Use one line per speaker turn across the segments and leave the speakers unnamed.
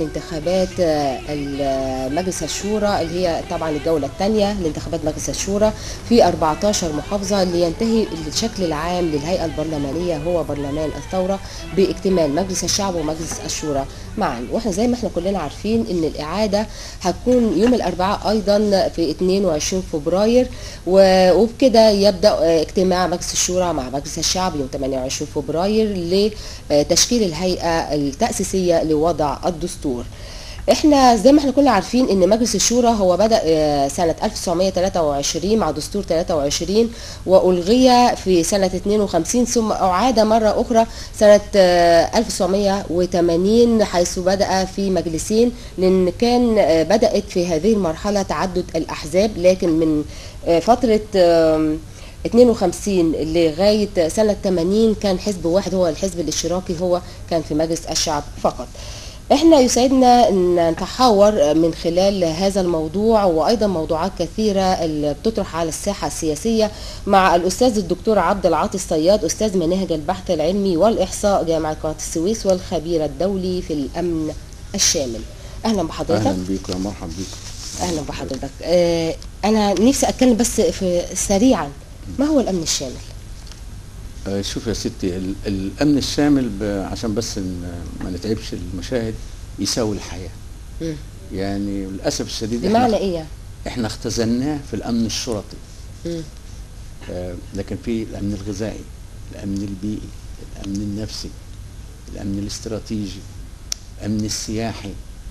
انتخابات آه، مجلس الشورى اللي هي طبعا الجولة الثانية لانتخابات مجلس الشورى في 14 محافظة لينتهي الشكل العام للهيئة البرلمانية هو برلمان الثورة باكتمال مجلس الشعب ومجلس الشورى معا واحنا زي ما احنا كلنا عارفين ان الإعادة هتكون يوم الأربعاء أيضا في 22 فبراير و- وبكده يبدأ آه، اجتماع مجلس الشورى مع مجلس الشعب يوم 28 فبراير لتشكيل الهيئة التأسيسية لوضع الدستور احنا زي ما احنا كلنا عارفين ان مجلس الشورى هو بدأ آه، سنة 1923 مع دستور 23 وألغي في سنة 52 ثم أعاد مرة أخرى سنة آه، 1980 حيث بدأ في مجلسين لأن كان آه، بدأت في هذه المرحلة تعدد الأحزاب لكن من آه، فترة آم، 52 لغاية سنة 80 كان حزب واحد هو الحزب الاشتراكي هو كان في مجلس الشعب فقط احنا يسعدنا ان نتحاور من خلال هذا الموضوع وايضا موضوعات كثيره اللي بتطرح على الساحه السياسيه مع الاستاذ الدكتور عبد العاطي الصياد استاذ مناهج البحث العلمي والاحصاء جامعه قناه السويس والخبير الدولي في الامن الشامل اهلا بحضرتك
اهلا بيك يا مرحبا بيك
اهلا بحضرتك آه انا نفسي اتكلم بس في سريعا ما هو الامن الشامل
آه شوف يا ستي ال- الامن الشامل ب- عشان بس إن ما نتعبش المشاهد يساوي الحياه
مم.
يعني للاسف الشديد
بمعنى
احنا
ايه يعني
احنا اختزلناه في الامن الشرطي
مم.
آه لكن في الامن الغذائي الامن البيئي الامن النفسي الامن الاستراتيجي الامن السياحي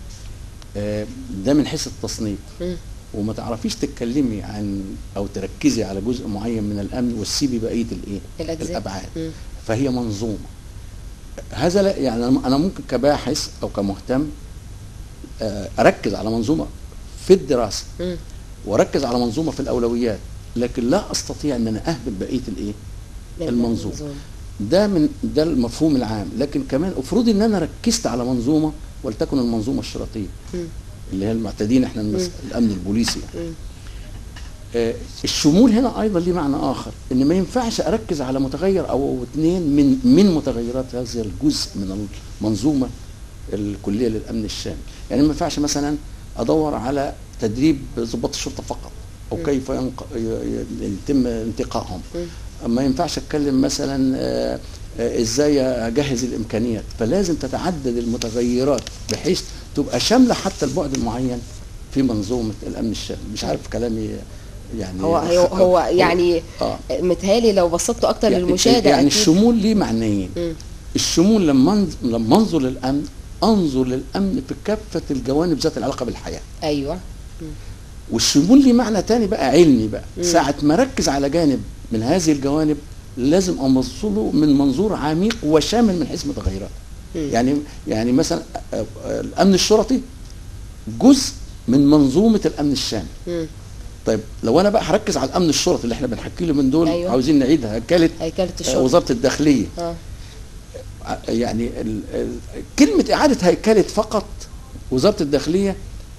آه ده من حيث التصنيف
مم.
وما تعرفيش تتكلمي عن او تركزي على جزء معين من الامن وتسيبي بقيه الايه
الأجزاء.
الابعاد
مم.
فهي منظومه هذا لا يعني أنا- انا ممكن كباحث او كمهتم آه، اركز على منظومه في الدراسه
مم.
واركز على منظومه في الاولويات لكن لا استطيع ان انا اهبط بقيه الايه المنظومه ده من ده المفهوم العام لكن كمان افرضي ان انا ركزت على منظومه ولتكن المنظومه الشرطيه
مم.
اللي هي المعتدين احنا المس... الامن البوليسي يعني.
مم.
آه، الشمول هنا ايضا ليه معنى اخر ان ما ينفعش اركز على متغير او اثنين من من متغيرات هذا الجزء من المنظومه الكليه للامن الشامل يعني ما ينفعش مثلا ادور على تدريب ضباط الشرطه فقط او
مم.
كيف ينق... ي- ي- يتم انتقائهم
مم.
ما ينفعش اتكلم مثلا آه، آه، ازاي اجهز الامكانيات فلازم تتعدد المتغيرات بحيث تبقى شامله حتى البعد المعين في منظومه الامن الشامل مش عارف كلامي يعني
هو هو, هو يعني
اه
متهيألي لو بصيتوا اكتر
يعني,
للمشاهده
يعني
أكيد.
الشمول ليه معنيين
مم.
الشمول لما أنظ- لما انظر للامن انظر للامن في كافه الجوانب ذات العلاقه بالحياه
ايوه
والشمول ليه معنى تاني بقى علمي بقى
مم.
ساعة ما ركز على جانب من هذه الجوانب لازم أوصله من منظور عميق وشامل من حيث متغيرات
مم.
يعني يعني مثلا آه، آه، الأمن الشرطي جزء من منظومة الأمن الشامل
مم.
طيب لو أنا بقى هركز على الأمن الشرطي اللي احنا بنحكي له من دول
أيوة.
عاوزين نعيدها هيكلة
هيكله
آه،
الشرطه
وزارة الداخلية
اه
ع- يعني ال ال كلمة إعادة هيكلة فقط وزارة الداخلية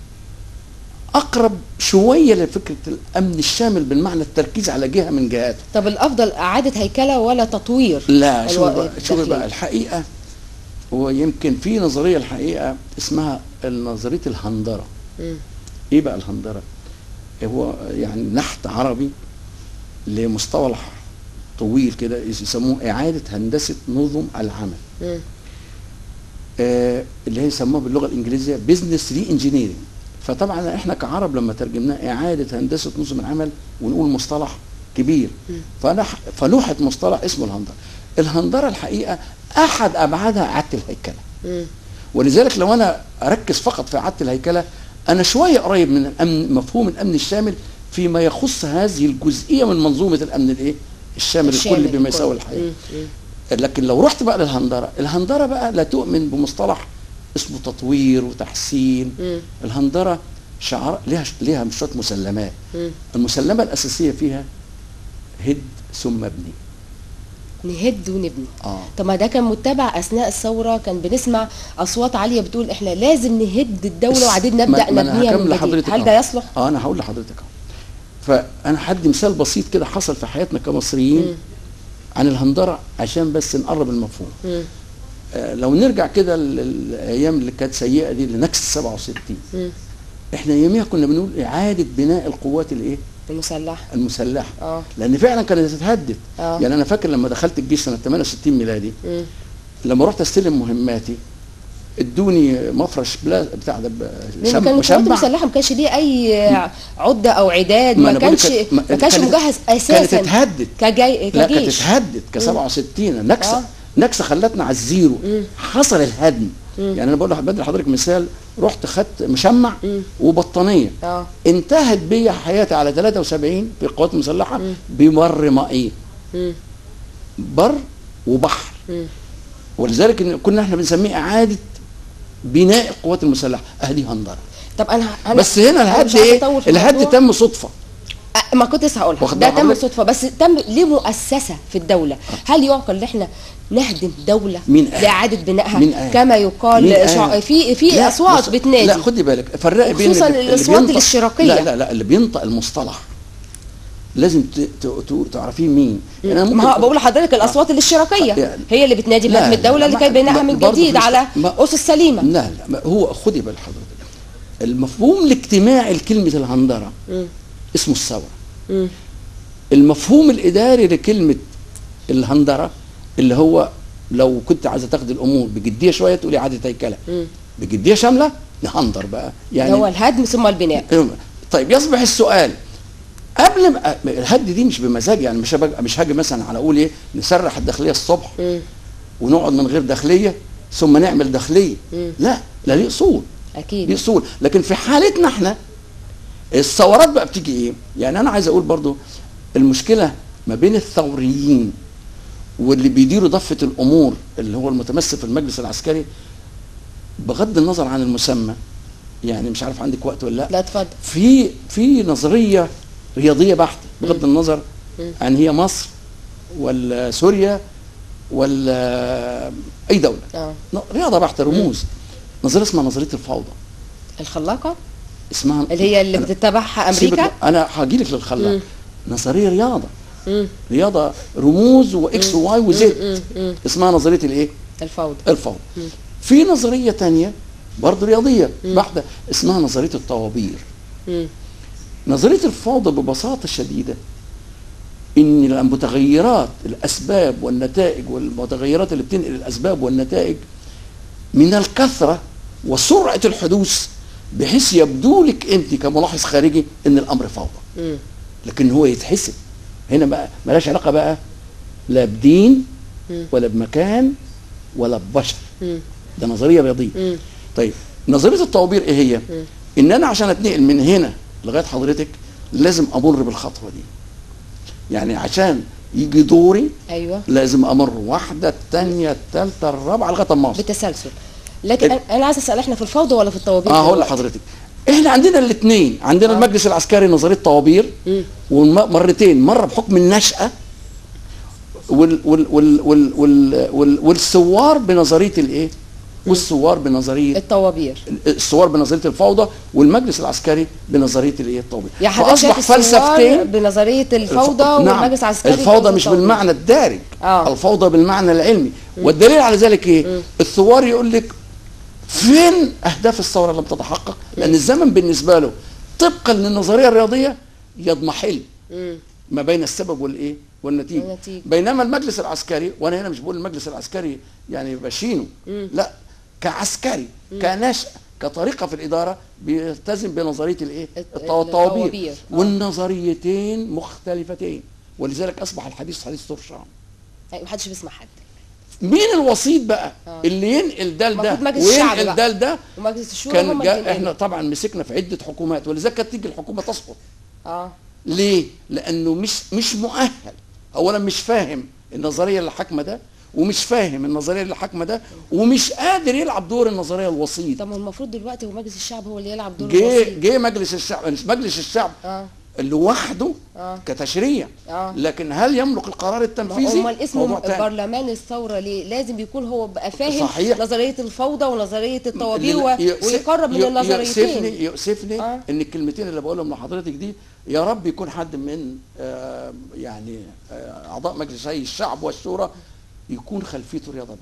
أقرب شوية لفكرة الأمن الشامل بالمعنى التركيز على جهة من جهاته
طب الافضل اعاده هيكله ولا تطوير
لا
الو-
شوفي بقى شوفي
الداخلية.
بقى الحقيقة ويمكن في نظرية الحقيقة اسمها نظرية الهندرة
مم.
إيه بقى الهندرة؟ هو يعني نحت عربي لمصطلح طويل كده يسموه إعادة هندسة نظم العمل
مم.
آه، اللي هي يسموها باللغه الانجليزيه بزنس ري انجينيرنج فطبعا احنا كعرب لما ترجمناه اعاده هندسه نظم العمل ونقول مصطلح كبير
مم.
فنح فلوحه مصطلح اسمه الهندره الهندره الحقيقه احد ابعادها اعاده الهيكله
مم.
ولذلك لو انا اركز فقط في اعاده الهيكله انا شويه قريب من الامن مفهوم الامن الشامل فيما يخص هذه الجزئيه من منظومه الامن الايه الشامل,
الشامل
الكلي بما
الكل.
يساوي الحياه
مم. مم.
لكن لو رحت بقى للهندره الهندره بقى لا تؤمن بمصطلح اسمه تطوير وتحسين
مم.
الهندره شعار ليها ليها شويه مسلمات
مم.
المسلمه الاساسيه فيها هد ثم ابني
نهد ونبني
اه
طب ما ده كان متبع اثناء الثوره كان بنسمع اصوات عاليه بتقول احنا لازم نهد الدوله وبعدين
ما-
نبدا
ما أنا
نبنيها
هكمل
من جديد
لحضرتك
هل
أهو.
ده يصلح؟
اه انا هقول لحضرتك اهو فانا هدي مثال بسيط كده حصل في حياتنا كمصريين
مم.
عن الهندره عشان بس نقرب المفهوم
مم.
آه، لو نرجع كده للايام اللي كانت سيئه دي لنكسه 67
مم.
احنا يوميها كنا بنقول اعاده بناء القوات الايه
المسلحه
المسلحه
اه
لان فعلا كانت اتهدد
آه.
يعني انا فاكر لما دخلت الجيش سنه 68 ميلادي
مم.
لما رحت استلم مهماتي ادوني مفرش بلا بتاع ده ب-
لان
شم-
كان القوات
مشمع.
المسلحه ما كانش ليه اي عده او عداد
ما
ما
أنا بقول لك
كانش
كانت-
ما كانش
كانت-
مجهز
كانت
اساسا
اتهدد
كجاي
لا كانت
كجيش
اتهدد ك 67 نكسه
آه.
نكسه خلتنا على الزيرو
مم.
حصل الهدم يعني انا بقول لح- بدي لحضرتك مثال رحت خدت مشمع
مم.
وبطانيه
اه
انتهت بيا حياتي على 73 في القوات المسلحه بمر مائي
مم.
بر وبحر
مم.
ولذلك إن كنا احنا بنسميه اعاده بناء القوات المسلحه اهدي هندره
طب انا أنا
بس هنا
أنا
الهد
مش عايزة
ايه
أطول في
الهد
الموضوع.
تم صدفه
أه، ما كنت لسه هقولها
واخد
ده
بال
تم
حضرتك؟
صدفه بس تم ليه مؤسسه في الدوله هل يعقل ان احنا نهدم دوله
مين قال؟
لاعاده بنائها
مين قال؟
كما يقال
مين قال؟
شع... في في
لا،
اصوات
بص-
بتنادي
لا خدي بالك فرقي بين
وخصوصاً
اللي- اللي
الأصوات
بينطق-
الاشتراكية.
لا لا لا اللي بينطق المصطلح لازم ت- ت- ت- تعرفيه مين يعني أنا
ما هو
ممكن-
بقول لحضرتك الاصوات الاشتراكيه
يعني-
هي اللي بتنادي
لا،
بهدم الدوله
لا،
اللي
ما-
كان بناها
ما-
من
برضه
جديد
في-
على
ما-
اسس سليمه
لا لا ما هو خدي بال حضرتك المفهوم الاجتماعي لكلمه الهندره
مم.
اسمه الثوره
مم.
المفهوم الاداري لكلمه الهندره اللي هو لو كنت عايزه تاخدي الامور بجديه شويه تقولي اعاده هيكله
مم.
بجديه شامله نهندر بقى
يعني هو
يعني
الهدم ثم البناء
طيب يصبح السؤال قبل ما الهد دي مش بمزاج يعني مش هبقى مش هاجي مثلا على اقول ايه نسرح الداخليه الصبح
مم.
ونقعد من غير داخليه ثم نعمل داخليه
مم.
لا لا ليه اصول ليه
اكيد
اصول لكن في حالتنا احنا الثورات بقى بتيجي ايه يعني انا عايز اقول برضو المشكله ما بين الثوريين واللي بيديروا ضفه الامور اللي هو المتمثل في المجلس العسكري بغض النظر عن المسمى يعني مش عارف عندك وقت ولا لا
لا اتفضل
في في نظريه رياضيه بحته بغض النظر عن هي مصر ولا سوريا ولا اي دوله
اه
ن- رياضه بحته رموز نظريه اسمها نظريه الفوضى
الخلاقه
اسمها
اللي هي اللي
أنا-
بتتبعها
سيبك
امريكا
بقى، انا هاجي لك للخلاق
مم.
نظريه رياضه
مم.
رياضه رموز واكس وواي وزد
مم. مم.
اسمها نظريه الايه
الفوضى
الفوضى في نظريه تانية برضه رياضيه بحته اسمها نظريه الطوابير
مم.
نظريه الفوضى ببساطه شديده ان المتغيرات الاسباب والنتائج والمتغيرات اللي بتنقل الاسباب والنتائج من الكثره وسرعه الحدوث بحيث يبدو لك انت كملاحظ خارجي ان الامر فوضى
مم.
لكن هو يتحسب هنا بقى ملاش علاقه بقى لا بدين
مم.
ولا بمكان ولا ببشر
مم.
ده نظريه رياضيه
مم.
طيب نظريه الطوابير ايه هي؟ ان انا عشان اتنقل من هنا لغايه حضرتك لازم امر بالخطوه دي. يعني عشان يجي دوري
ايوه
لازم امر واحده الثانيه الثالثه الرابعه لغايه ما اوصل.
بالتسلسل لكن
ال-
أنا- انا عايز اسال احنا في الفوضى ولا في الطوابير
اه هقول
دلوقتي؟
لحضرتك احنا عندنا الاثنين عندنا
آه.
المجلس العسكري نظريه طوابير
مم.
ومرتين مره بحكم النشاه وال وال وال وال وال وال والثوار بنظريه الايه؟ والثوار بنظريه
الطوابير
الثوار بنظريه الفوضى والمجلس العسكري بنظريه الايه الطوبي
يا حضرتك شايف الثوار بنظريه الفوضى
نعم.
والمجلس العسكري
الفوضى
بنظرية
مش
الطوابير.
بالمعنى الدارج
آه.
الفوضى بالمعنى العلمي والدليل على ذلك ايه الثوار يقول لك فين اهداف الثوره لم تتحقق لان الزمن بالنسبه له طبقا للنظريه الرياضيه يضمحل
مم.
ما بين السبب والايه والنتيجه
والنتيجة.
بينما المجلس العسكري وانا هنا مش بقول المجلس العسكري يعني بشينه لا كعسكري كنشأ كطريقه في الاداره بيلتزم بنظريه الايه
الت-
الطوابير
الطوابير. آه.
والنظريتين مختلفتين ولذلك اصبح الحديث حديث طرشان
أيوة، محدش بيسمع حد
مين الوسيط بقى
آه.
اللي ينقل ده لده
المفروض مجلس الشعب
وينقل
بقى.
ده لده
ومجلس الشورى
كان
هم
جا
اللي
احنا طبعا مسكنا في عده حكومات ولذلك كانت تيجي الحكومه تسقط
اه
ليه؟ لأنه مش مش مؤهل أولا مش فاهم النظرية اللي حاكمة ده ومش فاهم النظرية اللي حاكمة ده ومش قادر يلعب دور النظرية الوسيط
طب ما المفروض دلوقتي هو مجلس الشعب هو اللي يلعب دور
جه
الوسيط
جه مجلس الشعب مجلس الشعب
اه
لوحده
اه
كتشريع
اه
لكن هل يملك القرار
ما
التنفيذي؟
هو الاسم
موضوع تاني.
برلمان الثوره ليه؟ لازم يكون هو بقى فاهم
صحيح.
نظريه الفوضى ونظريه الطوابير
لل-
و...
يؤسف-
ويقرب من
يؤ-
النظريتين
يؤسفني يؤسفني
آه.
ان الكلمتين اللي بقولهم لحضرتك دي يا رب يكون حد من آه يعني آه اعضاء مجلس هيئه الشعب والشورى يكون خلفيته رياضه بحته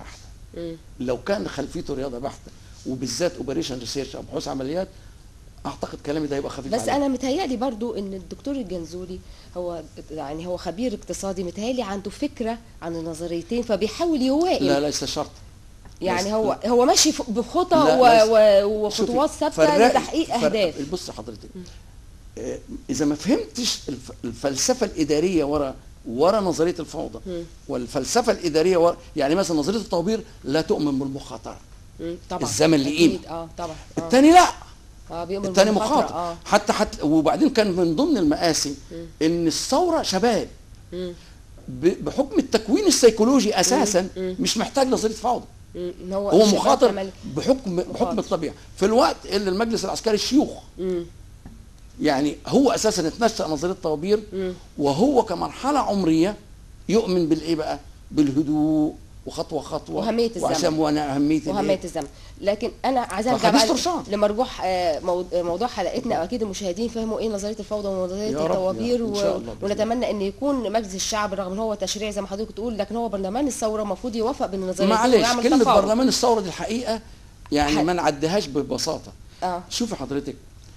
مم.
لو كان خلفيته رياضه بحته وبالذات اوبريشن ريسيرش او بحوث عمليات اعتقد كلامي ده هيبقى خفيف
بس
عليه.
انا متهيألي برضو ان الدكتور الجنزوري هو يعني هو خبير اقتصادي متهيألي عنده فكره عن النظريتين فبيحاول يوائم
لا ليس شرط
يعني
بس-
هو هو ماشي ف- بخطى
لا،
و-
ليس-
و- وخطوات
شوفي،
ثابته
فرقي-
لتحقيق
فرق-
اهداف
بص حضرتك آه، اذا ما فهمتش الف- الفلسفه الاداريه ورا ورا نظريه الفوضى
مم.
والفلسفه الاداريه ورا يعني مثلا نظريه الطوابير لا تؤمن بالمخاطره
مم، طبعا
الزمن ليه قيمة.
أكيد، اه طبعا آه.
الثاني لا
اه بيؤمن
الثاني
بالمخاطرة،
مخاطر
اه
حتى حتى وبعدين كان من ضمن المآسي ان الثوره شباب
مم.
ب- بحكم التكوين السيكولوجي اساسا
مم.
مش محتاج نظريه فوضى
مم، إن هو
هو
الشباب
مخاطر
عمل-
بحكم بحكم
مخاطر.
الطبيعه في الوقت اللي المجلس العسكري شيوخ
مم،
يعني هو اساسا اتنشا نظريه الطوابير
مم.
وهو كمرحله عمريه يؤمن بالايه بقى بالهدوء وخطوه خطوه
وأهمية الزمن.
وعشان وانا اهميه
وهمية
الإيه؟
الزمن لكن انا عايزه ارجع
فخميس
بقى
ترشان.
لمرجوح آه، مو- موضوع حلقتنا واكيد المشاهدين فهموا ايه نظريه الفوضى ونظريه
يا رب،
الطوابير
يا رب، إن شاء الله
و...
بإذن
ونتمنى ان يكون مجلس الشعب رغم ان هو تشريع زي ما حضرتك تقول لكن هو برلمان الثوره المفروض يوافق بالنظريه
معلش كلمه برلمان الثوره دي الحقيقه يعني
حق.
ما نعديهاش ببساطه
اه
شوفي حضرتك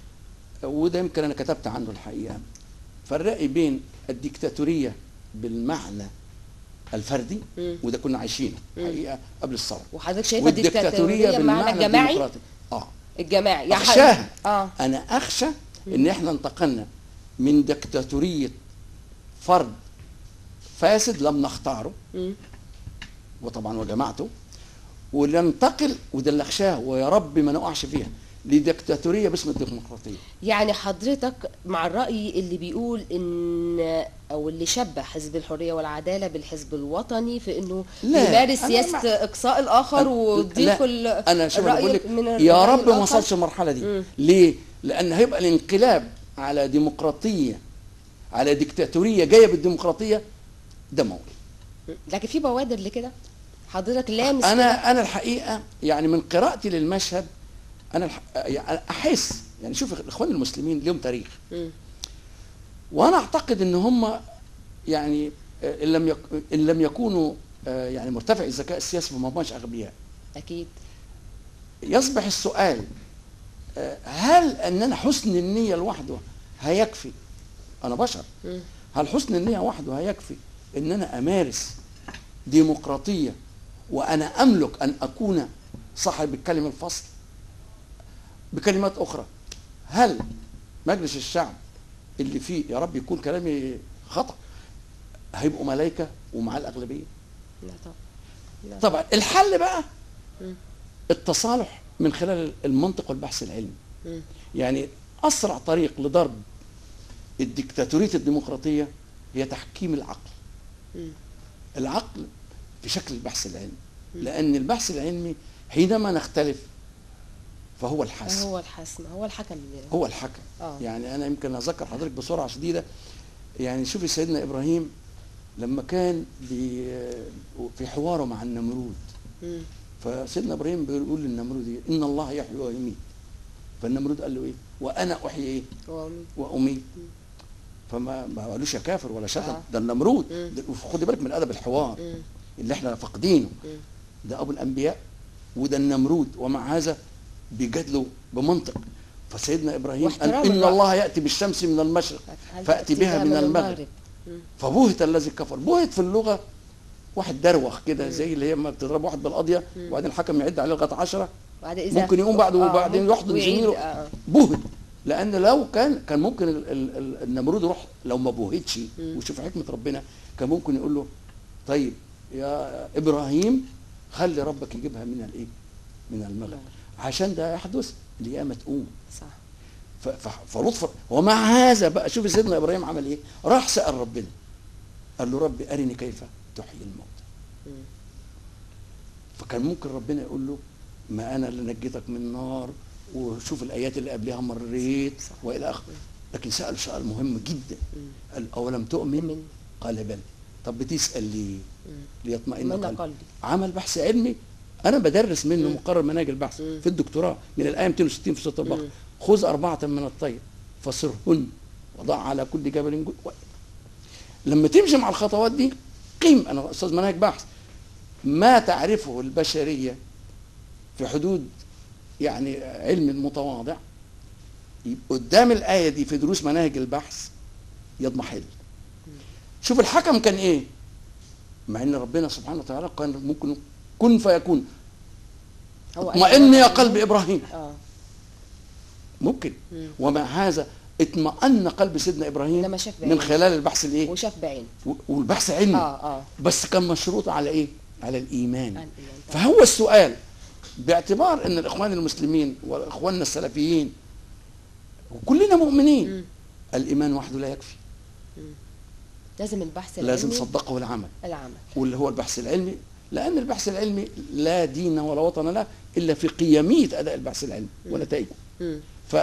وده يمكن انا كتبت عنه الحقيقه فرقي بين الديكتاتوريه بالمعنى الفردي
مم.
وده كنا عايشينه الحقيقه قبل الثوره
وحضرتك شايفه
والديكتاتوريه
الديكتاتوريه بمعنى
بالمعنى
الجماعي
الديمقراطي اه
الجماعي يعني
اخشاها
اه
انا اخشى ان احنا انتقلنا من ديكتاتوريه فرد فاسد لم نختاره
مم.
وطبعا وجماعته وننتقل وده اللي اخشاه ويا رب ما نقعش فيها لديكتاتوريه باسم الديمقراطيه
يعني حضرتك مع الرأي اللي بيقول ان او اللي شبه حزب الحرية والعدالة بالحزب الوطني في انه
لا،
يمارس
أنا
سياسة
مع-
اقصاء الاخر
لا،
وضيق ال-
انا شوف
الرأي
بقول لك
من
يا
الرأي
رب ما
الآخر.
وصلش المرحله دي
مم.
ليه لان هيبقى الانقلاب على ديمقراطيه على ديكتاتوريه جايه بالديمقراطيه ده موت
لكن في بوادر لكده حضرتك لامس كده؟
انا انا الحقيقه يعني من قراءتي للمشهد انا الح... يعني احس يعني شوف الاخوان المسلمين لهم تاريخ
مم.
وانا اعتقد ان هم يعني آه، ان لم يك... ان لم يكونوا آه، يعني مرتفعي الذكاء السياسي فما هماش اغبياء
اكيد
يصبح السؤال آه، هل اننا حسن النيه لوحده هيكفي انا بشر
مم.
هل حسن النيه وحده هيكفي ان انا امارس ديمقراطيه وانا املك ان اكون صاحب الكلمه الفصل بكلمات اخرى هل مجلس الشعب اللي فيه يا رب يكون كلامي خطا هيبقوا ملائكه ومعاه الاغلبيه
لا طبعا لا
طبعا الحل بقى
مم.
التصالح من خلال المنطق والبحث العلمي
مم.
يعني اسرع طريق لضرب الديكتاتوريه الديمقراطيه هي تحكيم العقل
مم.
العقل في شكل البحث العلمي لان البحث العلمي حينما نختلف فهو الحاسم
هو الحسم هو الحكم
هو الحكم
آه.
يعني انا يمكن اذكر حضرتك بسرعه شديده يعني شوفي سيدنا ابراهيم لما كان بي- في حواره مع النمرود
مم.
فسيدنا ابراهيم بيقول للنمرود إيه؟ ان الله يحيي ويميت فالنمرود قال له ايه وانا احيي ايه
هو مين؟
واميت فما ما قالوش يا كافر ولا شتم
آه.
ده النمرود
مم.
ده- خدي بالك من ادب الحوار
مم.
اللي احنا فاقدينه
مم.
ده ابو الانبياء وده النمرود ومع هذا بيجادلوا بمنطق فسيدنا ابراهيم قال
واحترام
ان
الرأي.
الله ياتي بالشمس من المشرق
هل
فاتي بها من المغرب
مم.
فبهت الذي كفر بهت في اللغه واحد دروخ كده زي اللي هي ما بتضرب واحد بالقضيه وبعدين الحكم يعد عليه لغايه 10
بعد إذا
ممكن يقوم بعده
آه،
وبعدين
ممكن
يحضن
ويعيد،
زميله
آه.
بهت لان لو كان كان ممكن ال- ال- ال- النمرود يروح لو ما بهتش وشوف حكمه ربنا كان ممكن يقول له طيب يا ابراهيم خلي ربك يجيبها من الايه؟ من المغرب عشان ده يحدث القيامه تقوم
صح
ف- ف- فلطف ومع هذا بقى شوف سيدنا ابراهيم عمل ايه؟ راح سال ربنا قال له ربي ارني كيف تحيي الموتى
مم.
فكان ممكن ربنا يقول له ما انا اللي نجيتك من النار وشوف الايات اللي قبلها مريت
صح.
والى اخره لكن سال سؤال مهم جدا
مم.
قال اولم تؤمن
من
قال بلى طب بتسال ليه
مم.
ليطمئن
من
قلبي
قلبي
عمل بحث علمي انا بدرس منه
مم.
مقرر مناهج البحث
مم.
في الدكتوراه من الايه 260 في سوره البقره
مم.
خذ اربعه من الطير فصرهن وضع على كل جبل جو... لما تمشي مع الخطوات دي قيم انا استاذ مناهج بحث ما تعرفه البشريه في حدود يعني علم متواضع يبقى قدام الايه دي في دروس مناهج البحث يضمحل شوف الحكم كان ايه مع ان ربنا سبحانه وتعالى كان ممكن كن فيكون
هو
اطمئن يا قلب ابراهيم
اه
ممكن
مم.
ومع هذا اطمأن قلب سيدنا ابراهيم
إنما شاف
من
بعينه.
خلال البحث الايه
وشاف بعين
و- والبحث علمي
اه اه
بس كان مشروط على ايه على الايمان
الإيمان طبعا.
فهو السؤال باعتبار ان الاخوان المسلمين واخواننا السلفيين وكلنا مؤمنين
مم.
الايمان وحده لا يكفي
لازم البحث العلمي
لازم صدقه العمل
العمل
واللي هو البحث العلمي لان البحث العلمي لا دين ولا وطن له الا في قيميه اداء البحث العلمي ونتائجه
مم.
ف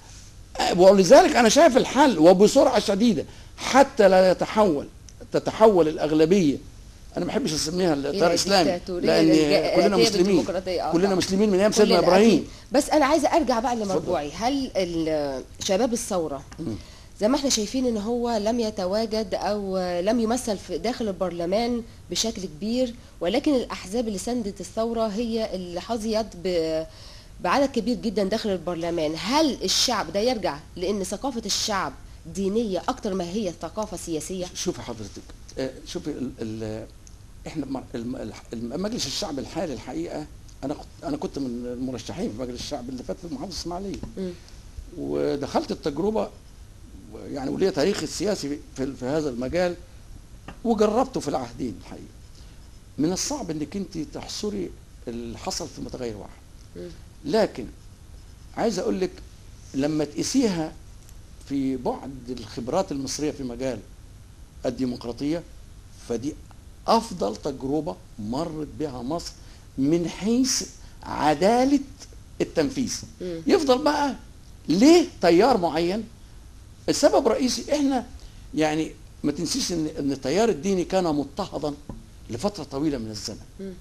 ولذلك انا شايف الحل وبسرعه شديده حتى لا يتحول تتحول الاغلبيه انا ما بحبش اسميها التيار الاسلامي
ديكتاتورية
لان
للج-
كلنا
هي
مسلمين
بالديمقراطية، آه
كلنا
طبعا.
مسلمين من ايام سيدنا
كلنا
ابراهيم
أكيد. بس انا عايزه ارجع بقى لمرجوعي هل ال- شباب الثوره زي ما احنا شايفين ان هو لم يتواجد او لم يمثل في داخل البرلمان بشكل كبير ولكن الاحزاب اللي ساندت الثوره هي اللي حظيت ب بعدد كبير جدا داخل البرلمان هل الشعب ده يرجع لان ثقافه الشعب دينيه اكتر ما هي ثقافه سياسيه
شوفي حضرتك آه، شوفي ال ال احنا بمر- الم- الم- مجلس الشعب الحالي الحقيقه انا كنت انا كنت من المرشحين في مجلس الشعب اللي فات في محافظه اسماعيليه
مم.
ودخلت التجربه يعني وليا تاريخ السياسي في, في هذا المجال وجربته في العهدين الحقيقه من الصعب انك انت تحصري اللي حصل في متغير واحد
مم.
لكن عايز اقول لك لما تقيسيها في بعد الخبرات المصريه في مجال الديمقراطيه فدي افضل تجربه مرت بها مصر من حيث عداله التنفيذ
مم.
يفضل بقى ليه تيار معين السبب الرئيسي احنا يعني ما تنسيش ان ان التيار الديني كان مضطهدا لفتره طويله من الزمن
مم.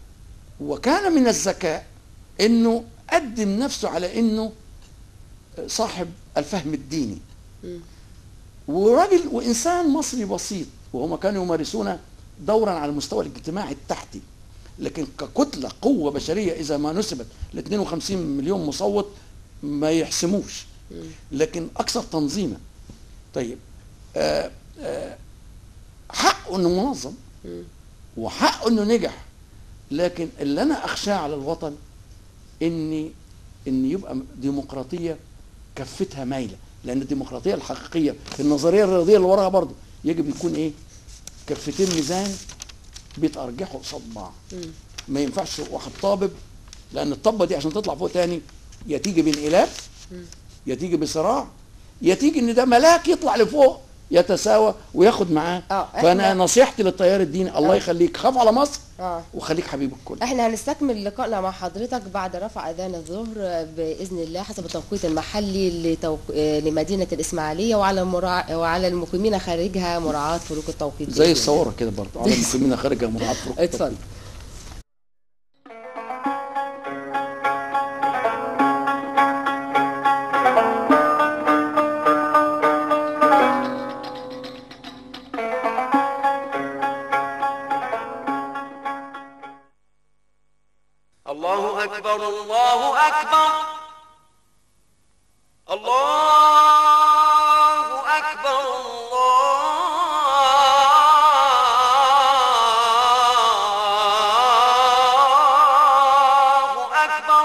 وكان من الذكاء انه قدم نفسه على انه صاحب الفهم الديني
مم.
وراجل وانسان مصري بسيط وهم كانوا يمارسون دورا على المستوى الاجتماعي التحتي لكن ككتله قوه بشريه اذا ما نسبت ل 52 مليون مصوت ما يحسموش
مم.
لكن اكثر تنظيما طيب آه آه حقه انه منظم
مم.
وحقه انه نجح لكن اللي انا اخشاه على الوطن اني ان يبقى ديمقراطيه كفتها مايله لان الديمقراطيه الحقيقيه في النظريه الرياضيه اللي وراها برضه يجب يكون ايه كفتين ميزان بيتارجحوا قصاد بعض
مم.
ما ينفعش واحد طابب لان الطبه دي عشان تطلع فوق تاني يا تيجي بانقلاب
مم.
يا تيجي بصراع يا تيجي ان ده ملاك يطلع لفوق يتساوى وياخد معاه
آه،
فانا
إحنا-
نصيحتي للتيار الديني الله
آه.
يخليك خاف على مصر
اه
وخليك حبيب الكل
احنا هنستكمل لقائنا مع حضرتك بعد رفع اذان الظهر باذن الله حسب التوقيت المحلي لتوق... آه، لمدينه الاسماعيليه وعلى المراع... وعلى المقيمين خارجها مراعاه فروق التوقيت
زي
بإذن
الصوره كده برضه على المسلمين خارج مراعاه فروق
الله. اتفضل
الله أكبر الله أكبر الله أكبر الله أكبر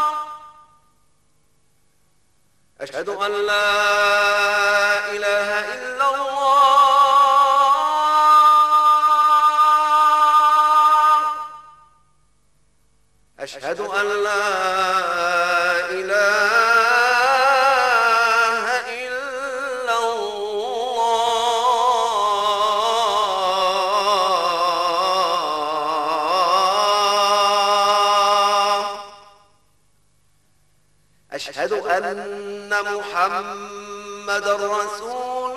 أشهد أن لا إله إلا الله أشهد أن لا إله إلا الله أشهد أن محمد رسول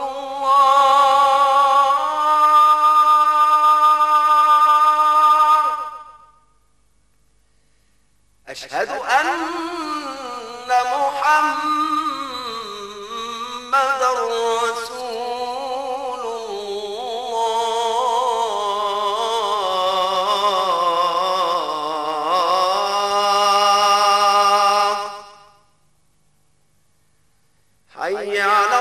الله أشهد أن محمد رسول حي على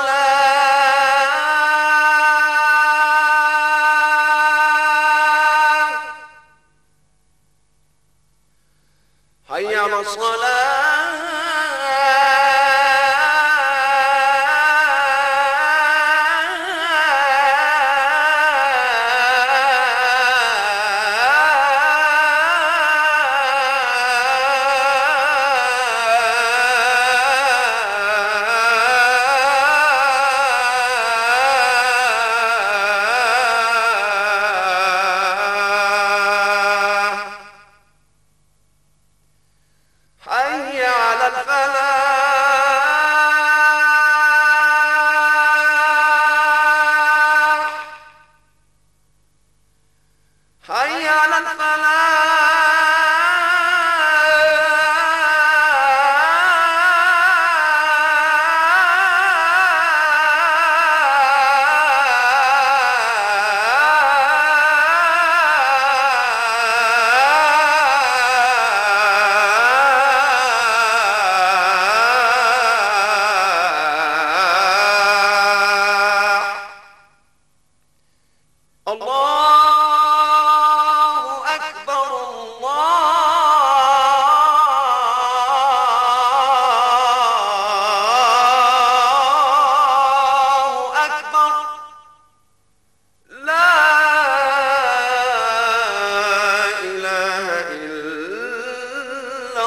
الصلاة حي على الصلاة حي على الفلاح حي على الفلاح الله أكبر الله أكبر لا إله إلا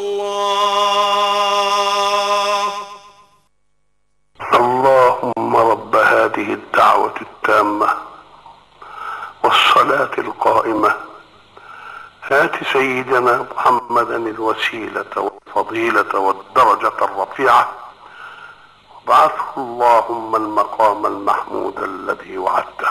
الله
اللهم رب هذه الدعوة التامة والصلاة القائمة هات سيدنا محمدا الوسيلة والفضيلة والدرجة الرفيعة وابعثه اللهم المقام المحمود الذي وعدته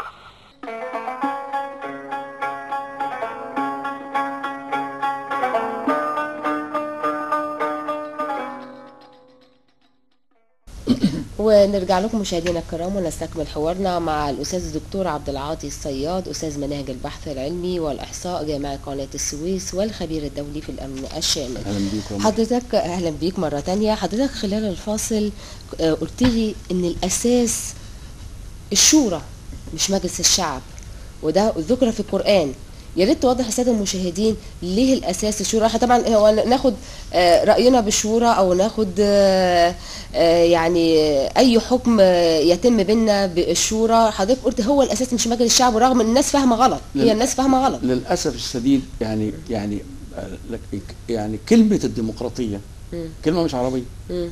ونرجع لكم مشاهدينا الكرام ونستكمل حوارنا مع الاستاذ الدكتور عبد العاطي الصياد استاذ مناهج البحث العلمي والاحصاء جامعه قناه السويس والخبير الدولي في الامن الشامل
اهلا بيكم
حضرتك اهلا بيك مره تانية حضرتك خلال الفاصل آه، قلت لي ان الاساس الشورى مش مجلس الشعب وده ذكر في القران يا ريت توضح للساده المشاهدين ليه الاساس الشورى احنا طبعا هو ناخد آه، راينا بالشورى او ناخد آه، آه، يعني اي حكم آه، يتم بينا بالشورى حضرتك قلت هو الاساس مش مجلس الشعب ورغم ان الناس فاهمه غلط هي
لل-
الناس فاهمه غلط
للاسف الشديد يعني يعني آه، لك- يعني كلمه الديمقراطيه
مم.
كلمه مش عربيه
مم.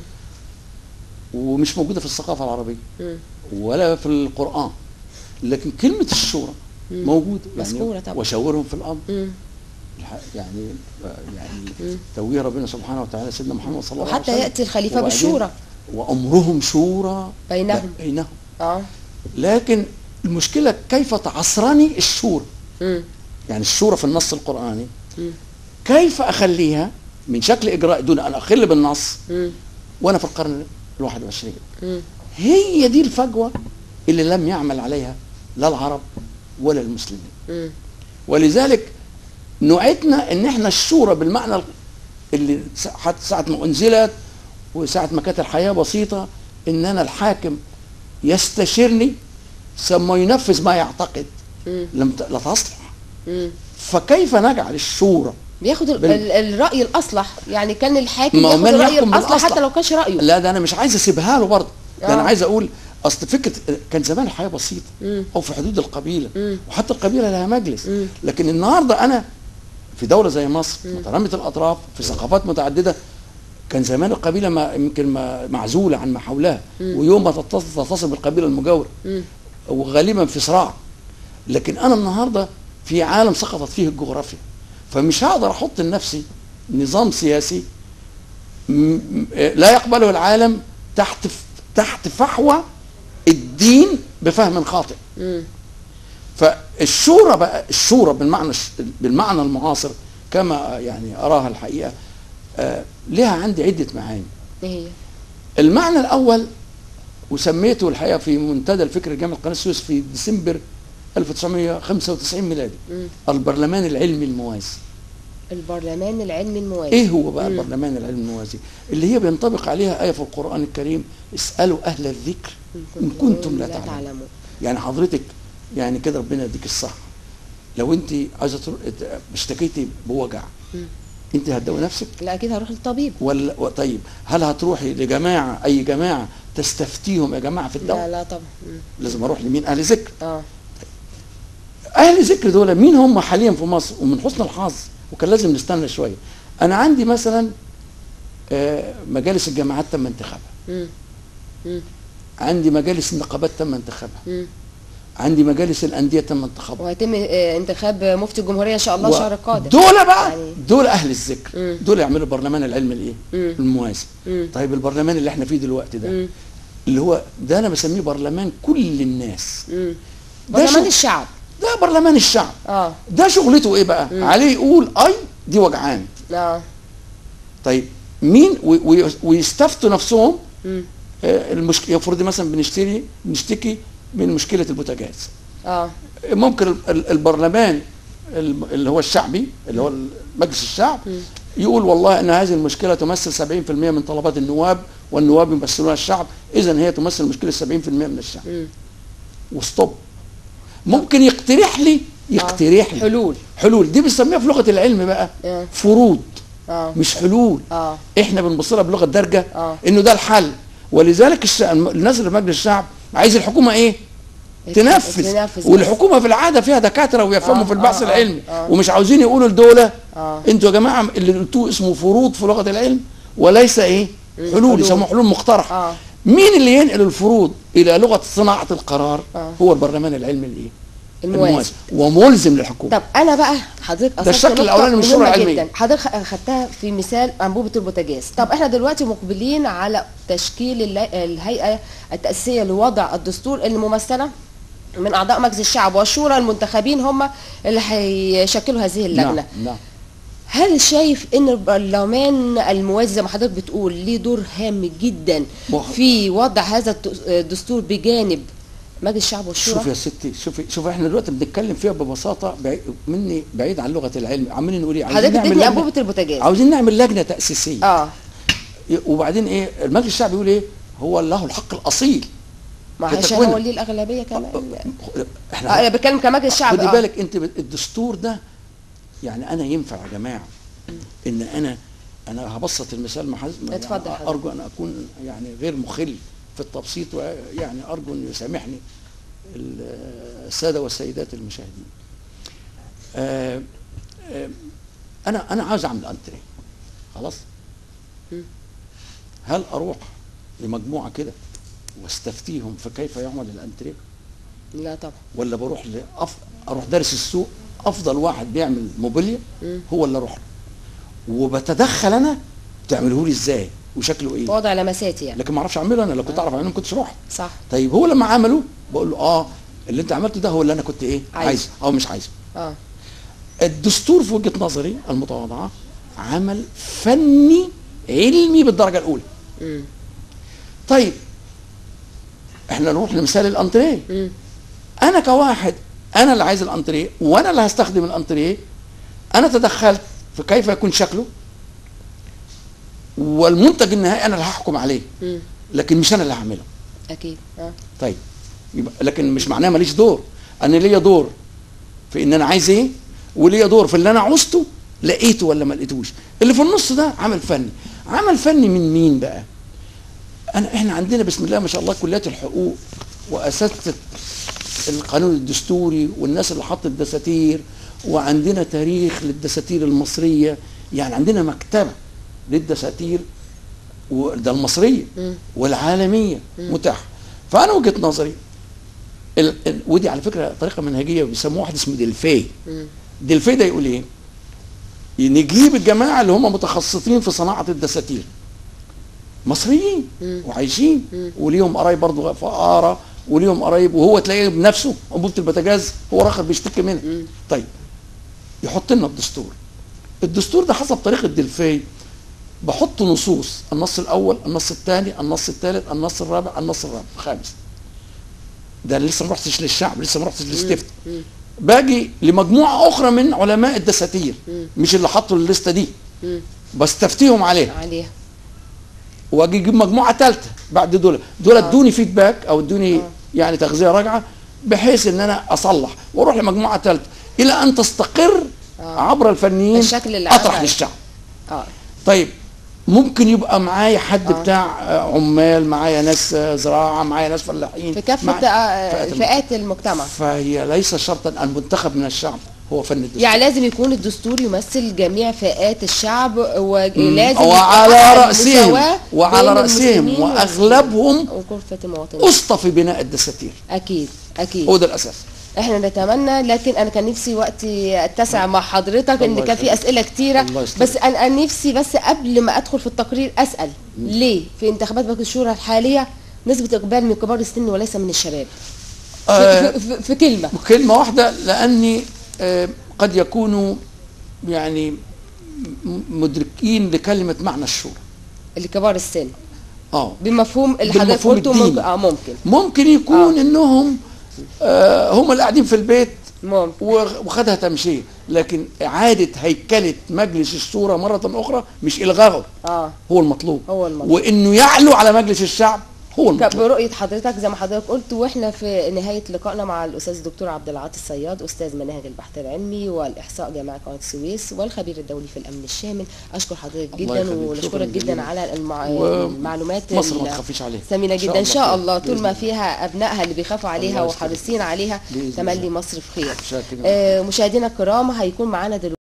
ومش موجوده في الثقافه العربيه
مم.
ولا في القران لكن كلمه الشورى موجوده
مذكورة طبعا.
وشاورهم في الامر
مم.
الح- يعني يعني توجيه ربنا سبحانه وتعالى سيدنا محمد صلى الله عليه
وحتى
وسلم
يأتي الخليفة
وبعدين
بالشورى.
وامرهم شورى
بينهم.
بينهم
اه
لكن المشكله كيف تعصرني الشورى
مم.
يعني الشورى في النص القراني
مم.
كيف اخليها من شكل اجراء دون ان اخل بالنص
مم.
وانا في القرن الواحد والعشرين
مم.
هي دي الفجوه اللي لم يعمل عليها لا العرب ولا المسلمين
مم.
ولذلك نوعتنا ان احنا الشورى بالمعنى اللي ساعة ساعة ما انزلت وساعة ما كانت الحياة بسيطة ان انا الحاكم يستشيرني ثم ينفذ ما يعتقد
مم.
لم ت- لا تصلح
مم.
فكيف نجعل الشورى
بياخد ال-
بال-
ال- الرأي الأصلح يعني كان الحاكم
ما هو
ياخد
من
الرأي
يحكم
الأصلح
بالأصلح؟
حتى لو كانش رأيه
لا ده انا مش عايز اسيبها له برضه ده انا
آه.
عايز اقول اصل فكره كان زمان الحياه بسيطه
مم.
او في حدود القبيله
مم.
وحتى القبيله لها مجلس
مم.
لكن النهارده انا في دوله زي مصر مترامه الاطراف في ثقافات متعدده كان زمان القبيله ما يمكن ما معزوله عن ما حولها ويوم ما تتصل تتصل بالقبيله المجاوره
مم.
وغالبا في صراع لكن انا النهارده في عالم سقطت فيه الجغرافيا فمش هقدر احط لنفسي نظام سياسي م- م- لا يقبله العالم تحت تحت فحوى الدين بفهم خاطئ
مم.
فالشورى بقى الشورى بالمعنى الش- بالمعنى المعاصر كما يعني اراها الحقيقه آه، لها عندي عده معاني
ايه هي
المعنى الاول وسميته الحقيقه في منتدى الفكر جامعه قناه السويس في ديسمبر 1995 ميلادي
مم.
البرلمان العلمي الموازي
البرلمان العلمي الموازي
ايه هو بقى البرلمان العلم الموازي اللي هي بينطبق عليها ايه في القران الكريم اسالوا اهل الذكر ان كنتم لا تعلمون
تعلمون
يعني حضرتك يعني كده ربنا يديك الصحه لو انت عايزه تروح اشتكيتي بوجع انت هتداوي نفسك
لا اكيد هروح للطبيب
ولا و- طيب هل هتروحي لجماعه اي جماعه تستفتيهم يا جماعه في
لا
الدواء
لا طبعا مم.
لازم اروح لمين اهل ذكر
اه
اهل ذكر دول مين هم حاليا في مصر ومن حسن الحظ وكان لازم نستنى شويه انا عندي مثلا آه، مجالس الجامعات تم انتخابها
مم. مم.
عندي مجالس النقابات تم انتخابها
مم.
عندي مجالس الانديه تم انتخابها
وهيتم آه، انتخاب مفتي الجمهوريه ان شاء الله الشهر القادم
دول بقى
يعني-
دول اهل الذكر
مم.
دول يعملوا البرلمان العلمي الايه
مم.
الموازي
مم.
طيب البرلمان اللي احنا فيه دلوقتي ده
مم.
اللي هو ده انا بسميه برلمان كل الناس
مم.
ده
برلمان
شو-
الشعب
ده برلمان الشعب
اه
ده شغلته ايه بقى عليه يقول اي دي وجعان
اه
طيب مين وي- وي- ويستفتوا نفسهم
مم.
آه، المشك... يفرض مثلا بنشتري بنشتكي من مشكله البوتاجاز
اه
ممكن ال- ال- البرلمان الم- اللي هو الشعبي اللي هو مجلس الشعب يقول والله ان هذه المشكله تمثل 70% من طلبات النواب والنواب يمثلون الشعب اذا هي تمثل مشكله 70% من الشعب
مم.
وستوب ممكن يقترح لي يقترح لي
حلول
حلول دي بنسميها في لغه العلم بقى
آه.
فروض
اه
مش حلول
اه
احنا بنبص لها بلغه درجه
آه.
انه ده الحل ولذلك الش... الناس اللي في مجلس الشعب عايز الحكومه ايه تنفذ
تنفذ بس.
والحكومه في العاده فيها دكاتره ويفهموا
آه،
في البحث
آه، آه،
العلمي
آه.
ومش عاوزين يقولوا لدوله
آه.
انتوا يا جماعه اللي قلتوه اسمه فروض في لغه العلم وليس ايه حلول,
حلول.
يسموه حلول مقترحه
آه.
مين اللي ينقل الفروض الى لغه صناعه القرار
آه.
هو البرلمان العلمي الايه
الموازي
وملزم للحكومه
طب انا بقى حضرتك أثرت
الشكل
نقطة
الأولاني من الشورى
مهمة
العلمية.
جدا حضرتك خ- خدتها في مثال انبوبه البوتاجاز طب احنا دلوقتي مقبلين على تشكيل الل- الهيئه التاسيسيه لوضع الدستور الممثله من اعضاء مجلس الشعب والشورى المنتخبين هم اللي هيشكلوا هذه اللجنه
نعم نعم
هل شايف ان البرلمان الموازي زي ما حضرتك بتقول ليه دور هام جدا
ما-
في وضع هذا الت- الدستور بجانب مجلس الشعب والشورى
شوف يا ستي شوفي شوف احنا دلوقتي بنتكلم فيها ببساطه بعيد مني بعيد عن لغه العلم عمالين نقول ايه عاوزين
حضرتك
نعمل
اديتني
لجنة-
انبوبه البوتاجاز
عاوزين نعمل لجنه تاسيسيه
اه
وبعدين ايه المجلس الشعبي يقول ايه هو له الحق الاصيل
ما
في
عشان
تكوينها.
هو ليه الاغلبيه كمان اه
احنا
انا بتكلم كمجلس شعب
خدي
آه.
بالك انت بت- الدستور ده يعني انا ينفع يا جماعه ان انا انا هبسط المثال مع حزم
اتفضل
يعني
حضرتك.
ارجو ان اكون يعني غير مخل في التبسيط ويعني ارجو ان يسامحني ال- الساده والسيدات المشاهدين. آه، آه، انا انا عاوز اعمل انتري خلاص؟ هل اروح لمجموعه كده واستفتيهم في كيف يعمل الانتري؟
لا طبعا
ولا بروح لأف... اروح دارس السوق افضل واحد بيعمل موبيليا هو اللي اروح له وبتدخل انا تعمله لي ازاي وشكله ايه
وضع لمسات يعني
لكن ما اعرفش اعمله انا لو كنت اعرف اعمله ما كنتش رحت
صح
طيب هو لما عمله بقول له اه اللي انت عملته ده هو اللي انا كنت ايه
عايزه.
عايزه او مش عايزه
اه
الدستور في وجهه نظري المتواضعه عمل فني علمي بالدرجه الاولى
مم.
طيب احنا نروح لمثال الانتريه
مم.
انا كواحد انا اللي عايز الانتريه وانا اللي هستخدم الانتريه انا تدخلت في كيف يكون شكله والمنتج النهائي انا اللي هحكم عليه
مم.
لكن مش انا اللي هعمله
اكيد اه
طيب يبقى لكن مش معناه ماليش دور انا ليا دور في ان انا عايز ايه وليا دور في اللي انا عوزته لقيته ولا ما لقيتوش اللي في النص ده عمل فني عمل فني من مين بقى انا احنا عندنا بسم الله ما شاء الله كليات الحقوق واساتذه القانون الدستوري والناس اللي حطت الدساتير وعندنا تاريخ للدساتير المصريه يعني عندنا مكتبه للدساتير وده المصريه والعالميه متاحه فانا وجهه نظري ال... ال... ودي على فكره طريقه منهجيه بيسموها واحد اسمه دلفي دلفي ده يقول ايه؟ نجيب الجماعه اللي هم متخصصين في صناعه الدساتير مصريين وعايشين وليهم قرايب برضه فقاره وليهم قرايب وهو تلاقيه بنفسه انبوبه البوتاجاز هو راخر بيشتكي منها طيب يحط لنا الدستور الدستور ده حسب طريقه دلفي بحط نصوص النص الاول النص الثاني النص الثالث النص الرابع النص الرابع الخامس ده لسه ما رحتش للشعب لسه ما رحتش للاستفتاء باجي لمجموعه اخرى من علماء الدساتير مش اللي حطوا الليسته دي بستفتيهم عليها
عليها
واجي اجيب مجموعه ثالثه بعد دول دول ادوني فيدباك او ادوني يعني تغذيه راجعه بحيث ان انا اصلح واروح لمجموعه ثالثه الى ان تستقر عبر الفنيين
الشكل اللي
اطرح
عمل.
للشعب
اه
طيب ممكن يبقى معايا حد بتاع آه، عمال معايا ناس آه، زراعه معايا ناس فلاحين
في كافه
معايا-
آه،
فئات الم-
فئات المجتمع
فهي ليس شرطا ان منتخب من الشعب هو فن الدستور
يعني لازم يكون الدستور يمثل جميع فئات الشعب ولازم
وعلى
يحقق
رأسهم
المساواة
وعلى
بين
رأسهم
المسلمين
وأغلبهم
وكافة المواطنين
أسطى في بناء الدساتير
اكيد اكيد
هو ده الأساس
احنا نتمنى لكن انا كان نفسي وقتي اتسع مع حضرتك ان
الله
كان في
يخليك.
اسئله كتيره
الله يستر.
بس انا أنا نفسي بس قبل ما ادخل في التقرير اسال ليه في انتخابات مجلس الشورى الحاليه نسبه اقبال من كبار السن وليس من الشباب في,
آه
في, في, في كلمه
كلمة واحدة لأني آه قد يكونوا يعني م- مدركين لكلمة معنى الشورى
لكبار السن
اه
بمفهوم اللي حضرتك
بالمفهوم
قلته
الديني.
ممكن اه ممكن
ممكن يكون
آه.
انهم آه هم اللي قاعدين في البيت
ممكن
وخ- وخدها تمشيه لكن اعاده هيكله مجلس الشورى مره اخرى مش الغائه
اه
هو المطلوب
هو المطلوب.
وانه يعلو على مجلس الشعب هو
ك-
المطلوب
برؤية حضرتك زي ما حضرتك قلت واحنا في نهاية لقائنا مع الأستاذ الدكتور عبد العاطي الصياد أستاذ مناهج البحث العلمي والإحصاء جامعة قناة السويس والخبير الدولي في الأمن الشامل أشكر حضرتك
الله
جدا
يخليك. شكراً
ونشكرك جدا
جزيلاً.
على المع...
و-
المعلومات
مصر ما
ال-
تخافيش عليها.
ثمينة
إن شاء
جدا إن
الله
شاء
خير.
الله طول
بإذن
ما
الله.
فيها أبنائها اللي بيخافوا عليها
الله يستر.
وحريصين عليها
بإذن
تملي
الله.
مصر بخير
شاكرين.
آه، مشاهدينا الكرام هيكون معانا دلوقتي